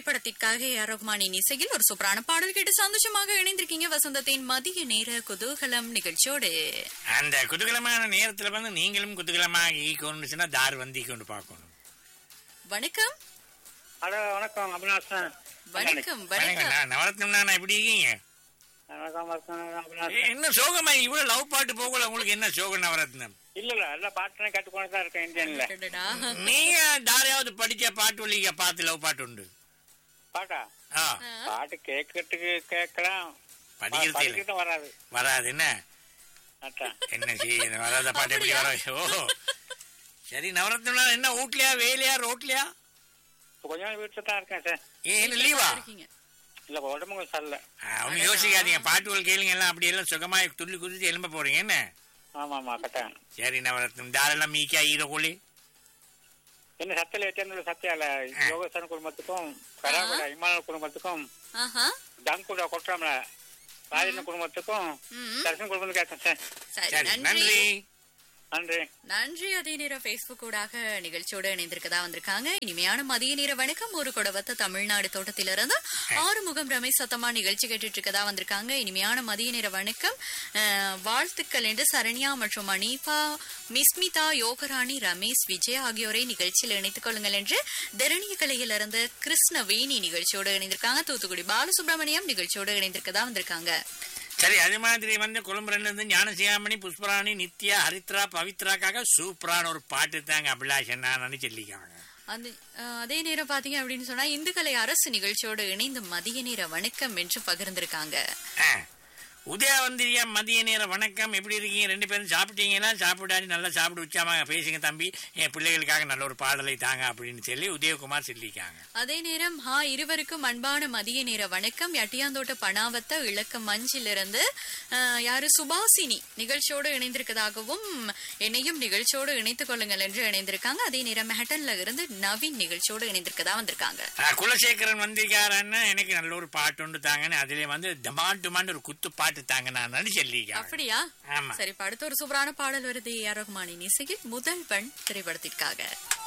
திரைப்படத்திற்காக A R ரஹ்மானின் இசையில் ஒரு சூப்பரான பாடல் கேட்டு சந்தோஷமாக இணைந்திருக்கீங்க வசந்தத்தின் மதிய நேர குதூகலம் நிகழ்ச்சியோடு அந்த குதூகலமான நேரத்துல வந்து நீங்களும் குதூகலமாக ஈக்கணும்னுச்சுன்னா தார் வந்து கொண்டு பார்க்கணும் வணக்கம் ஹலோ வணக்கம் அபிலாஷன் வணக்கம் வணக்கம், வணக்கம் நான் நவரத்னம் நான் எப்படி இருக்கீங்க வணக்கம் வணக்கம் ஏ, அபிலாஷன் என்ன சோகமா இவ்வளவு லவ் பாட்டு போகல உங்களுக்கு என்ன சோகம் நவரத்னம் இல்ல இல்ல எல்லா பாட்டுலாம் கேட்டுக்கொண்டு தான் இருக்கேன் இந்தியன்ல அடடா. நீங்க தாரையாவது படிச்ச பாட்டு வழிக பார்த்து லவ் பாட்டு உண்டு பாட்டா ஆ ஆ, பாட்டு கேட்கறதுக்கு கேட்கலாம் படிக்கிறது இல்ல. படிக்கிறது வராது வராது என்ன அதான் என்ன செய்ய வராத பாட்டு எப்படி வர ஓ சரி நவரத்னம் என்ன வீட்லயா வேலையா ரோட்லயா இப்போ கொஞ்ச நாள் வீட்டுல தான் இருக்கேன் சார் ஏன் லீவா இருக்கீங்க. இல்ல உடம்பு கொஞ்சம் சரியில்ல அவங்க யோசிக்காதீங்க பாட்டுகள் கேளுங்க எல்லாம் அப்படி எல்லாம் சுகமா துள்ளி குதிச்சு எலும்ப போறீங்க என்ன ஆமா ஆமா கட்டாயம் சரி நவரத்னம் தாரெல்லாம் மீக்கா ஈரகோழி என்ன சத்தியில எத்தனை சத்தியால யோகசன குடும்பத்துக்கும் கராகுட இமான குடும்பத்துக்கும் ஆஹா. டங்குட கொட்டுறாமல ராஜன குடும்பத்துக்கும் ம். தர்ஷன் குடும்பத்துக்கும் கேட்கேன் சார் சரி சரி நன்றி நன்றி நன்றி நன்றி அதே நேரம் பேஸ்புக் ஊடாக நிகழ்ச்சியோட இணைந்திருக்கதா வந்திருக்காங்க இனிமையான மதிய நேர வணக்கம் ஒரு கொடவத்த தமிழ்நாடு தோட்டத்திலிருந்து ஆறுமுகம் ரமேஷ் சத்தமா நிகழ்ச்சி கேட்டுட்டு இருக்கதா வந்திருக்காங்க இனிமையான மதிய நேர வணக்கம் அஹ், வாழ்த்துக்கள் என்று சரண்யா மற்றும் அனீஃபா மிஸ்மிதா யோகராணி ரமேஷ் விஜய் ஆகியோரை நிகழ்ச்சியில் இணைத்துக் கொள்ளுங்கள் என்று தரணிய கலையிலிருந்து கிருஷ்ணவேணி நிகழ்ச்சியோடு இணைந்திருக்காங்க தூத்துக்குடி பாலசுப்ரமணியம் நிகழ்ச்சியோடு இணைந்திருக்கதா வந்திருக்காங்க சரி அது மாதிரி வந்து கொழும்பு ரெண்டு இருந்து ஞானசியாமணி புஷ்பராணி நித்யா ஹரித்ரா பவித்ராக்காக சூப்பரான ஒரு பாட்டு தாங்க அபிலாஷன் நான் சொல்லிக்காங்க அது அஹ், அதே நேரம் பாத்தீங்க அப்படின்னு சொன்னா இந்துக்கலை அரசு நிகழ்ச்சியோடு இணைந்து மதிய நேர வணக்கம் என்று பகிர்ந்திருக்காங்க ஆ. உதயா வந்திரியா மதிய நேர வணக்கம் எப்படி இருக்கீங்க ரெண்டு பேரும் சாப்பிட்டீங்கன்னா சாப்பிடாடி நல்லா சாப்பிட்டு உச்சாமா பேசுங்க தம்பி என் பிள்ளைகளுக்காக நல்ல ஒரு பாடலை தாங்க அப்படின்னு சொல்லி உதயகுமார் சொல்லிக்காங்க அதே நேரம் ஹா இருவருக்கும் அன்பான மதிய நேர வணக்கம் எட்டியாந்தோட்ட பணாவத்த இலக்க மஞ்சிலிருந்து அஹ், யாரு சுபாசினி நிகழ்ச்சியோடு இணைந்திருக்கதாகவும் என்னையும் நிகழ்ச்சியோடு இணைத்துக் கொள்ளுங்கள் என்று இணைந்திருக்காங்க அதே நேரம் மெஹட்டன்ல இருந்து நவீன் நிகழ்ச்சியோடு இணைந்திருக்கதா வந்திருக்காங்க ஆ, குலசேகரன் வந்திருக்காருன்னா எனக்கு நல்ல ஒரு பாட்டு ஒன்று தாங்கன்னு அதுல வந்து டமான் டுமான் ஒரு குத்து பாட்டு தாங்க நான் சொல்லிக்காங்க அப்படியா ஆமா சரி இப்ப அடுத்த ஒரு சூப்பரான பாடல் வருது ஏ ஆர் ரஹ்மானின் இசையில் முதல்வன் திரைப்படத்திற்காக